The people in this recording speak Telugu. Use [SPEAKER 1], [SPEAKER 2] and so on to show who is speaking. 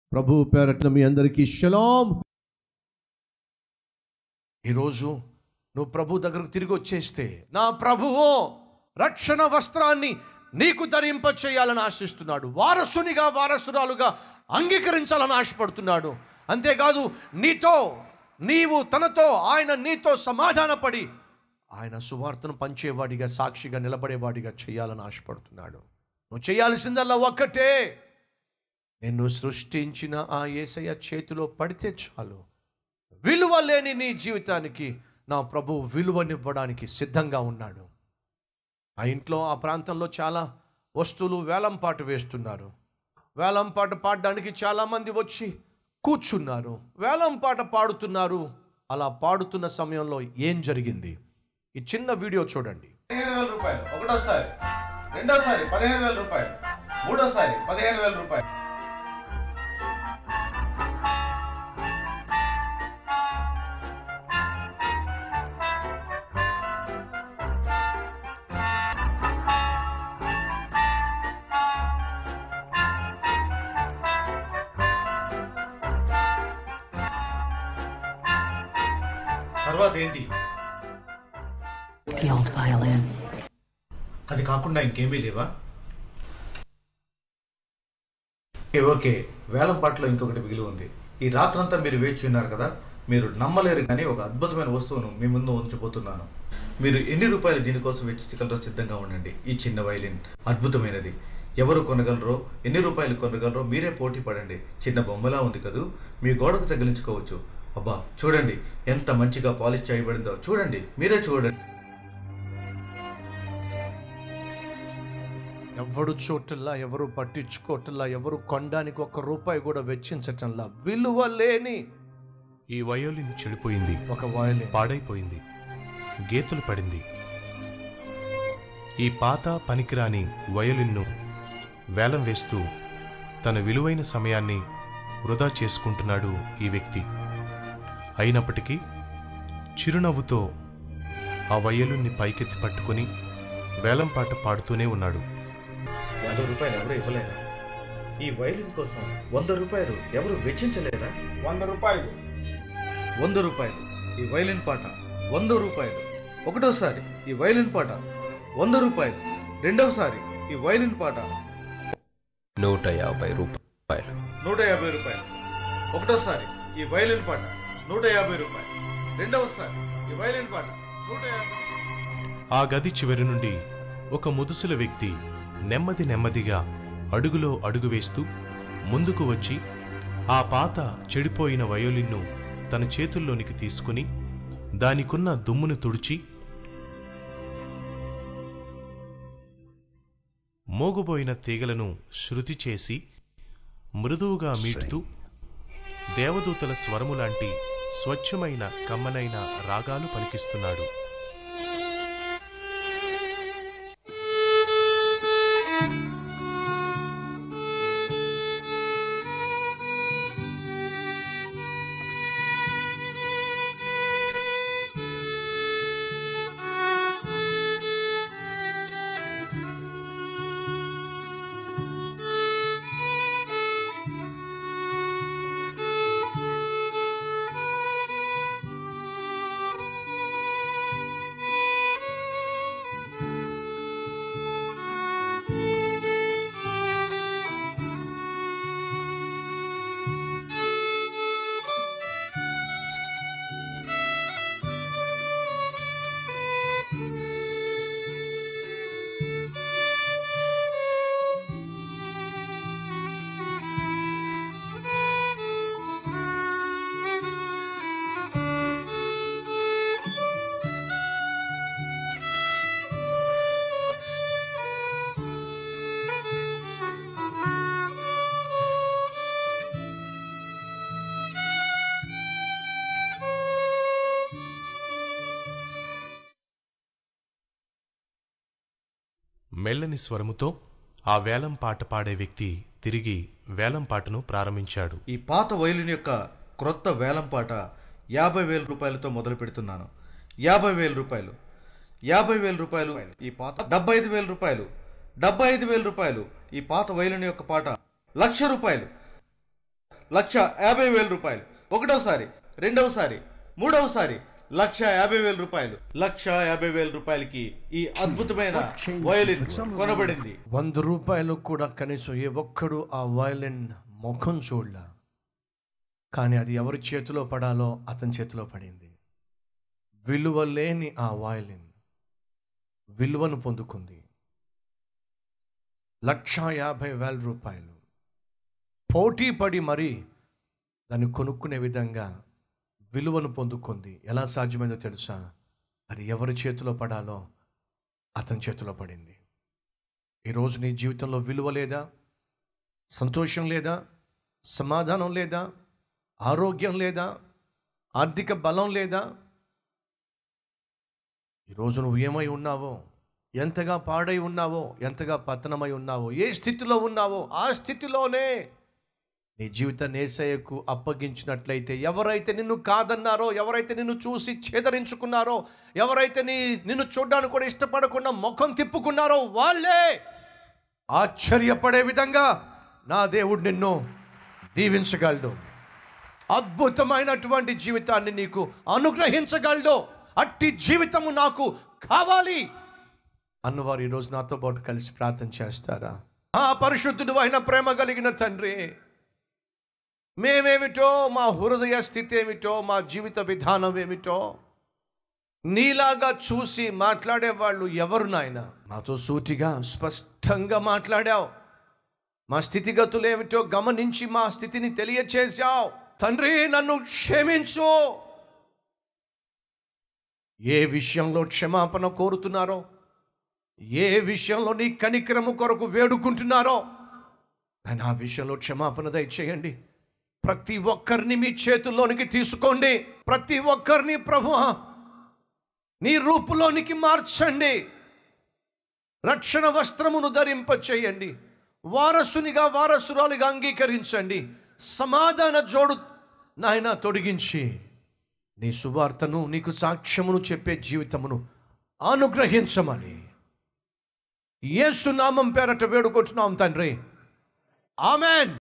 [SPEAKER 1] ప్రభు పేరట్న మీ అందరికీ షలాం ఈరోజు నువ్వు ప్రభు దగ్గరకు తిరిగి వచ్చేస్తే నా ప్రభువు రక్షణ వస్త్రాన్ని నీకు ధరింప చేయాలని ఆశిస్తున్నాడు వారసునిగా వారసురాలుగా అంగీకరించాలని ఆశపడుతున్నాడు అంతేకాదు నీతో నీవు తనతో ఆయన నీతో సమాధానపడి ఆయన సువార్తను పంచేవాడిగా సాక్షిగా నిలబడేవాడిగా చేయాలని ఆశపడుతున్నాడు నువ్వు చేయాల్సిందల్లా ఒక్కటే నిన్ను సృష్టించిన ఆ యేసయ్య చేతిలో పడితే చాలు విలువ లేని నీ జీవితానికి నా ప్రభు విలువనివ్వడానికి సిద్ధంగా ఉన్నాడు ఆ ఇంట్లో ఆ ప్రాంతంలో చాలా వస్తువులు వేలంపాటు వేస్తున్నారు వేలంపాట పాడడానికి చాలామంది వచ్చి కూర్చున్నారు వేలంపాట పాడుతున్నారు అలా పాడుతున్న సమయంలో ఏం జరిగింది ఈ చిన్న వీడియో చూడండి
[SPEAKER 2] పదిహేను వేల రూపాయలు ఒకటోసారి రెండోసారి పదిహేను వేల రూపాయలు మూడోసారి పదిహేను వేల రూపాయలు తర్వాత ఏంటి
[SPEAKER 3] The old violin.
[SPEAKER 2] అది కాకుండా ఇంకేమీ లేవా ఓకే, ఓకే వేలం పాటలో ఇంకొకటి మిగిలి ఉంది ఈ రాత్రంతా మీరు వేచి ఉన్నారు కదా మీరు నమ్మలేరు కానీ ఒక అద్భుతమైన వస్తువును మీ ముందు ఉంచబోతున్నాను మీరు ఎన్ని రూపాయలు దీనికోసం వెచ్చించగలరో సిద్ధంగా ఉండండి ఈ చిన్న వైలిన్ అద్భుతమైనది ఎవరు కొనగలరో ఎన్ని రూపాయలు కొనగలరో మీరే పోటీ పడండి చిన్న బొమ్మలా ఉంది కదూ మీ గోడకు తగిలించుకోవచ్చు అబ్బా చూడండి ఎంత మంచిగా పాలిష్ చేయబడిందో చూడండి మీరే చూడండి
[SPEAKER 1] ఎవడు చోటుల్లా ఎవరు పట్టించుకోవటంలా ఎవరు కొనడానికి ఒక్క రూపాయి కూడా వెచ్చించటంలా విలువ లేని
[SPEAKER 4] ఈ వయోలిన్ చెడిపోయింది
[SPEAKER 1] ఒక వయలిన్
[SPEAKER 4] పాడైపోయింది గేతులు పడింది ఈ పాత పనికిరాని వయోలిన్ను వేలం వేస్తూ తన విలువైన సమయాన్ని వృధా చేసుకుంటున్నాడు ఈ వ్యక్తి అయినప్పటికీ చిరునవ్వుతో ఆ వయోలిన్ని పైకెత్తి పట్టుకుని వేలంపాట పాడుతూనే ఉన్నాడు
[SPEAKER 2] వంద రూపాయలు ఎవరు ఇవ్వలేరా ఈ వైలిన్ కోసం వంద రూపాయలు ఎవరు వెచ్చించలేరా
[SPEAKER 5] వంద రూపాయలు
[SPEAKER 2] వంద రూపాయలు ఈ వైలిన్ పాట వంద రూపాయలు ఒకటోసారి ఈ వైలిన్ పాట వంద రూపాయలు రెండవసారి ఈ వైలిన్ పాట
[SPEAKER 6] నూట యాభై రూపాయలు
[SPEAKER 2] నూట యాభై రూపాయలు ఒకటోసారి ఈ వైలిన్ పాట నూట యాభై రూపాయలు రెండవసారి ఈ వైలిన్ పాట నూట యాభై
[SPEAKER 4] ఆ గది చివరి నుండి ఒక ముదుసుల వ్యక్తి నెమ్మది నెమ్మదిగా అడుగులో అడుగు వేస్తూ ముందుకు వచ్చి ఆ పాత చెడిపోయిన వయోలిన్ను తన చేతుల్లోనికి తీసుకుని దానికున్న దుమ్మును తుడిచి మోగుబోయిన తీగలను శృతి చేసి మృదువుగా మీటుతూ దేవదూతల స్వరము లాంటి స్వచ్ఛమైన కమ్మనైన రాగాలు పలికిస్తున్నాడు మెల్లని స్వరముతో ఆ వేలం పాట పాడే వ్యక్తి తిరిగి వేలం పాటను ప్రారంభించాడు
[SPEAKER 2] ఈ పాత వైలిన్ యొక్క క్రొత్త వేలం పాట యాభై వేల రూపాయలతో మొదలు పెడుతున్నాను యాభై వేల రూపాయలు యాభై వేల రూపాయలు ఈ పాత డెబ్బై ఐదు వేల రూపాయలు డెబ్బై ఐదు వేల రూపాయలు ఈ పాత వైలిన్ యొక్క పాట లక్ష రూపాయలు లక్ష యాభై వేల రూపాయలు ఒకటోసారి రెండవసారి మూడవసారి లక్ష యాభై వేల రూపాయలు లక్ష యాభై వేల రూపాయలకి ఈ అద్భుతమైన వయలిన్ కొనబడింది
[SPEAKER 1] వంద రూపాయలు కూడా కనీసం ఏ ఒక్కడు ఆ వయలిన్ ముఖం చూడలా కానీ అది ఎవరి చేతిలో పడాలో అతని చేతిలో పడింది విలువ లేని ఆ వయలిన్ విలువను పొందుకుంది లక్ష యాభై వేల రూపాయలు పోటీ పడి మరీ దాన్ని కొనుక్కునే విధంగా విలువను పొందుకుంది ఎలా సాధ్యమైందో తెలుసా అది ఎవరి చేతిలో పడాలో అతని చేతిలో పడింది ఈరోజు నీ జీవితంలో విలువ లేదా సంతోషం లేదా సమాధానం లేదా ఆరోగ్యం లేదా ఆర్థిక బలం లేదా ఈరోజు నువ్వు ఏమై ఉన్నావో ఎంతగా పాడై ఉన్నావో ఎంతగా పతనమై ఉన్నావో ఏ స్థితిలో ఉన్నావో ఆ స్థితిలోనే నీ జీవితాన్ని ఏసయ్యకు అప్పగించినట్లయితే ఎవరైతే నిన్ను కాదన్నారో ఎవరైతే నిన్ను చూసి ఛేదరించుకున్నారో ఎవరైతే నీ నిన్ను చూడడానికి కూడా ఇష్టపడకుండా ముఖం తిప్పుకున్నారో వాళ్ళే ఆశ్చర్యపడే విధంగా నా దేవుడు నిన్ను దీవించగలడు అద్భుతమైనటువంటి జీవితాన్ని నీకు అనుగ్రహించగలడు అట్టి జీవితము నాకు కావాలి అన్నవారు ఈరోజు నాతో పాటు కలిసి ప్రార్థన చేస్తారా ఆ పరిశుద్ధుడు అయిన ప్రేమ కలిగిన తండ్రి మేమేమిటో మా హృదయ స్థితి ఏమిటో మా జీవిత విధానం ఏమిటో నీలాగా చూసి మాట్లాడే వాళ్ళు ఎవరు నాయన మాతో సూటిగా స్పష్టంగా మాట్లాడావు మా స్థితిగతులు ఏమిటో గమనించి మా స్థితిని తెలియచేశావు తండ్రి నన్ను క్షమించు ఏ విషయంలో క్షమాపణ కోరుతున్నారో ఏ విషయంలో నీ కనికరము కొరకు వేడుకుంటున్నారో ఆయన ఆ విషయంలో క్షమాపణ దయచేయండి ప్రతి ఒక్కరిని మీ చేతుల్లోనికి తీసుకోండి ప్రతి ఒక్కరిని ప్రభు నీ రూపులోనికి మార్చండి రక్షణ వస్త్రమును ధరింప చేయండి వారసునిగా వారసురాలుగా అంగీకరించండి సమాధాన జోడు నాయన తొడిగించి నీ సువార్తను నీకు సాక్ష్యమును చెప్పే జీవితమును అనుగ్రహించమని యేసు నామం పేరట వేడుకుంటున్నాం తండ్రి ఆమెన్